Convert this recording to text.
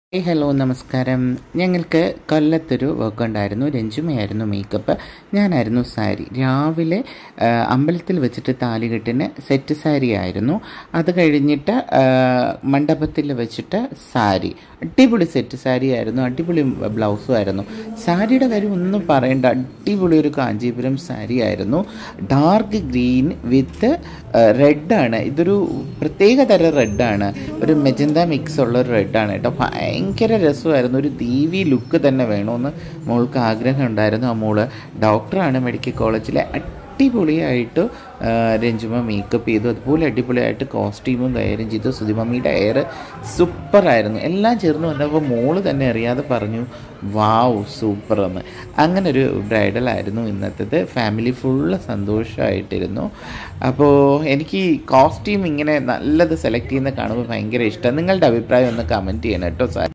ഏയ് ഹലോ നമസ്കാരം ഞങ്ങൾക്ക് കൊല്ലത്തൊരു വർക്ക് ഉണ്ടായിരുന്നു രഞ്ജുമയായിരുന്നു മേക്കപ്പ് ഞാനായിരുന്നു സാരി രാവിലെ ആ, അമ്പലത്തിൽ വെച്ചിട്ട് താലികെട്ടിന് സെറ്റ് സാരി ആയിരുന്നു അത് കഴിഞ്ഞിട്ട് ആ, മണ്ഡപത്തിൽ വെച്ചിട്ട് സാരി അടിപൊളി സെറ്റ് സാരി ആയിരുന്നു അടിപൊളി ബ്ലൗസും ആയിരുന്നു സാരിയുടെ കാര്യം ഒന്നും പറയണ്ട അടിപൊളി ഒരു കാഞ്ചീപുരം സാരി ആയിരുന്നു ഡാർക്ക് ഗ്രീൻ വിത്ത് റെഡാണ് ഇതൊരു പ്രത്യേക തരം റെഡാണ് ഒരു മെജന്ത മിക്സ് ഉള്ള ഒരു റെഡാണ് കേട്ടോ ഭയങ്കര രസമായിരുന്നു ഒരു ദീവി ലുക്ക് തന്നെ വേണമെന്ന് മോൾക്ക് ആഗ്രഹം ഉണ്ടായിരുന്നു ആ മോള് ഡോക്ടറാണ് മെഡിക്കൽ കോളേജിലെ അടിപൊളിയായിട്ട് ആ, രഞ്ജുമ മേക്കപ്പ് ചെയ്തു അതുപോലെ അടിപൊളിയായിട്ട് കോസ്റ്റ്യൂമും കൈകാര്യം ചെയ്തു സുധിമമ്മിയുടെ ഹെയർ സൂപ്പറായിരുന്നു എല്ലാം ചേർന്ന് വന്നപ്പോൾ മോള് തന്നെ അറിയാതെ പറഞ്ഞു വാവ് സൂപ്പർ എന്ന് അങ്ങനെ ഒരു ബ്രൈഡലായിരുന്നു ഇന്നത്തേത് ഫാമിലി ഫുള്ള് സന്തോഷമായിട്ടിരുന്നു അപ്പോൾ എനിക്ക് കോസ്റ്റ്യൂം ഇങ്ങനെ നല്ലത് സെലക്ട് ചെയ്യുന്ന കാണുമ്പോൾ ഭയങ്കര ഇഷ്ടം നിങ്ങളുടെ അഭിപ്രായം ഒന്ന് കമൻറ്റ് ചെയ്യണം കേട്ടോ സാർ